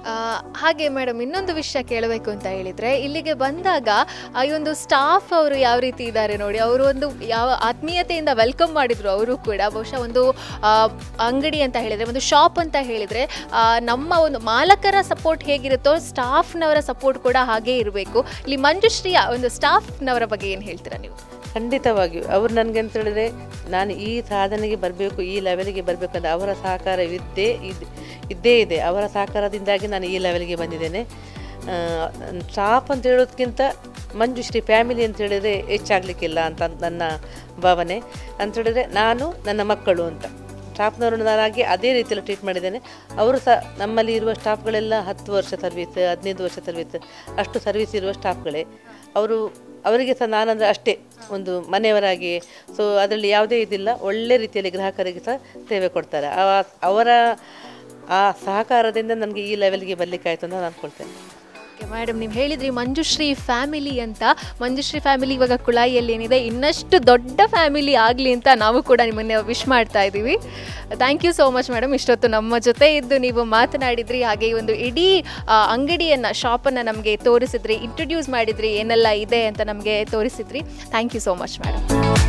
ಆ, ಹಾಗೆ ಮೇಡಮ್ ಇನ್ನೊಂದು ವಿಷಯ ಕೇಳಬೇಕು ಅಂತ ಹೇಳಿದರೆ ಇಲ್ಲಿಗೆ ಬಂದಾಗ ಆ ಈ ಒಂದು ಸ್ಟಾಫ್ ಅವರು ಯಾವ ರೀತಿ ಇದ್ದಾರೆ ನೋಡಿ ಅವರು ಒಂದು ಯಾವ ಆತ್ಮೀಯತೆಯಿಂದ ವೆಲ್ಕಮ್ ಮಾಡಿದರು ಅವರು ಕೂಡ ಬಹುಶಃ ಒಂದು ಆ, ಅಂಗಡಿ ಅಂತ ಹೇಳಿದರೆ ಒಂದು ಶಾಪ್ ಅಂತ ಹೇಳಿದರೆ ನಮ್ಮ ಒಂದು ಮಾಲಕರ ಸಪೋರ್ಟ್ ಹೇಗಿರುತ್ತೋ ಸ್ಟಾಫ್ನವರ ಸಪೋರ್ಟ್ ಕೂಡ ಹಾಗೇ ಇರಬೇಕು ಇಲ್ಲಿ ಮಂಜುಶ್ರೀಯ ಒಂದು ಸ್ಟಾಫ್ನವರ ಬಗ್ಗೆ ಏನು ಹೇಳ್ತೀರಾ ನೀವು ಖಂಡಿತವಾಗಿಯೂ ಅವ್ರು ನನಗೆ ಅಂತ ಹೇಳಿದ್ರೆ ನಾನು ಈ ಸಾಧನೆಗೆ ಬರಬೇಕು ಈ ಲೆವೆಲ್ಗೆ ಬರಬೇಕಂದ್ರೆ ಅವರ ಸಹಕಾರವಿದ್ದೇ ಇದೆ ಇದ್ದೇ ಇದೆ ಅವರ ಸಹಕಾರದಿಂದಾಗಿ ನಾನು ಈ ಲೆವೆಲ್ಗೆ ಬಂದಿದ್ದೇನೆ ಸ್ಟಾಫ್ ಅಂತ ಹೇಳೋದಕ್ಕಿಂತ ಮಂಜುಶ್ರೀ ಫ್ಯಾಮಿಲಿ ಅಂತ ಹೇಳಿದರೆ ಹೆಚ್ಚಾಗಲಿಕ್ಕಿಲ್ಲ ಅಂತ ನನ್ನ ಭಾವನೆ ಅಂತ ಹೇಳಿದ್ರೆ ನಾನು ನನ್ನ ಮಕ್ಕಳು ಅಂತ ಸ್ಟಾಫ್ನವರನ್ನು ನಾನಾಗಿ ಅದೇ ರೀತಿಯಲ್ಲಿ ಟ್ರೀಟ್ ಮಾಡಿದ್ದೇನೆ ಅವರು ಸಹ ನಮ್ಮಲ್ಲಿ ಇರುವ ಸ್ಟಾಫ್ಗಳೆಲ್ಲ ಹತ್ತು ವರ್ಷ ಸರ್ವಿಸ್ ಹದಿನೈದು ವರ್ಷ ಸರ್ವಿಸ್ ಅಷ್ಟು ಸರ್ವಿಸ್ ಇರುವ ಸ್ಟಾಫ್ಗಳೇ ಅವರು ಅವರಿಗೆ ಸಹ ನಾನಂದರೆ ಅಷ್ಟೇ ಒಂದು ಮನೆಯವರಾಗಿ ಸೊ ಅದರಲ್ಲಿ ಯಾವುದೇ ಇದಿಲ್ಲ ಒಳ್ಳೆ ರೀತಿಯಲ್ಲಿ ಗ್ರಾಹಕರಿಗೆ ಸಹ ಸೇವೆ ಕೊಡ್ತಾರೆ ಆ- ಅವರ ಆ ಸಹಕಾರದಿಂದ ನನಗೆ ಈ ಲೆವೆಲ್ಗೆ ಬರಲಿಕ್ಕಾಯ್ತು ಅಂತ ನಾನು ಅನ್ಕೊಳ್ತೇನೆ ಓಕೆ ಮೇಡಮ್ ನೀವು ಹೇಳಿದ್ರಿ ಮಂಜುಶ್ರೀ ಫ್ಯಾಮಿಲಿ ಅಂತ ಮಂಜುಶ್ರೀ ಫ್ಯಾಮಿಲಿ ಇವಾಗ ಕುಳಾಯಿಯಲ್ಲಿ ಏನಿದೆ ಇನ್ನಷ್ಟು ದೊಡ್ಡ ಫ್ಯಾಮಿಲಿ ಆಗಲಿ ಅಂತ ನಾವು ಕೂಡ ನಿಮ್ಮನ್ನ ವಿಶ್ ಮಾಡ್ತಾ ಇದ್ದೀವಿ thank you so much madam ಇಷ್ಟೊತ್ತು ನಮ್ಮ ಜೊತೆ ಇದ್ದು ನೀವು ಮಾತನಾಡಿದ್ರಿ ಹಾಗೆ ಈ ಒಂದು ಇಡೀ ಆ, ಅಂಗಡಿಯನ್ನು ಶಾಪನ್ನು ನಮಗೆ ತೋರಿಸಿದ್ರಿ ಇಂಟ್ರೊಡ್ಯೂಸ್ ಮಾಡಿದ್ರಿ ಏನೆಲ್ಲ ಇದೆ ಅಂತ ನಮಗೆ ತೋರಿಸಿದ್ರಿ thank you so much madam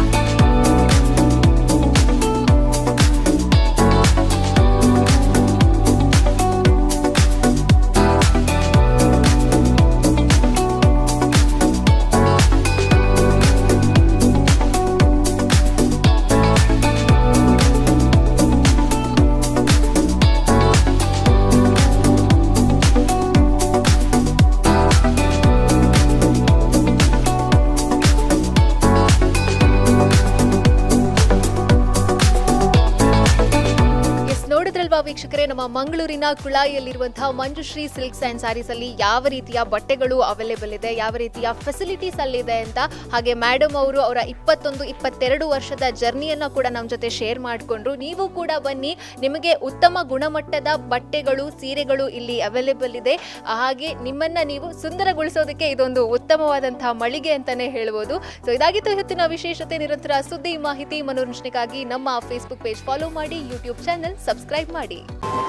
yes ನೋಡಿದ್ರಲ್ವಾ ವೀಕ್ಷಕರೇ ನಮ್ಮ ಮಂಗಳೂರಿನ ಕುಳಾಯಿಯಲ್ಲಿರುವಂತಹ ಮಂಜುಶ್ರೀ ಸಿಲ್ಕ್ಸ್ ಆ್ಯಂಡ್ ಸ್ಯಾರೀಸ್ ಅಲ್ಲಿ ಯಾವ ರೀತಿಯ ಬಟ್ಟೆಗಳು ಅವೈಲೇಬಲ್ ಇದೆ ಯಾವ ರೀತಿಯ ಫೆಸಿಲಿಟೀಸ್ ಅಲ್ಲಿದೆ ಅಂತ ಹಾಗೆ ಮೇಡಮ್ ಅವರು ಅವರ ಇಪ್ಪತ್ತೊಂದು ಇಪ್ಪತ್ತೆರಡು ವರ್ಷದ ಜರ್ನಿಯನ್ನ ಕೂಡ ನಮ್ಮ ಜೊತೆ ಶೇರ್ ಮಾಡಿಕೊಂಡ್ರು ನೀವು ಕೂಡ ಬನ್ನಿ ನಿಮಗೆ ಉತ್ತಮ ಗುಣಮಟ್ಟದ ಬಟ್ಟೆಗಳು ಸೀರೆಗಳು ಇಲ್ಲಿ ಅವೈಲೇಬಲ್ ಇದೆ ಹಾಗೆ ನಿಮ್ಮನ್ನ ನೀವು ಸುಂದರಗೊಳಿಸೋದಕ್ಕೆ ಇದೊಂದು ಉತ್ತಮವಾದಂತಹ ಮಳಿಗೆ ಅಂತಾನೆ ಹೇಳ್ಬೋದು ಸೊ ಇದಾಗಿತ್ತು ಇವತ್ತಿನ ವಿಶೇಷತೆ ನಿರಂತರ ಸುದ್ದಿ ಮಾಹಿತಿ ಮನೋರಂಜನೆಗಾಗಿ ನಮ್ಮ ಫೇಸ್ಬುಕ್ ಪೇಜ್ ಫಾಲೋ ಮಾಡಿ ಯೂಟ್ಯೂಬ್ ಚಾನೆಲ್ ಸಬ್ಸ್ಕ್ರೈಬ್ ಮಾಡಿ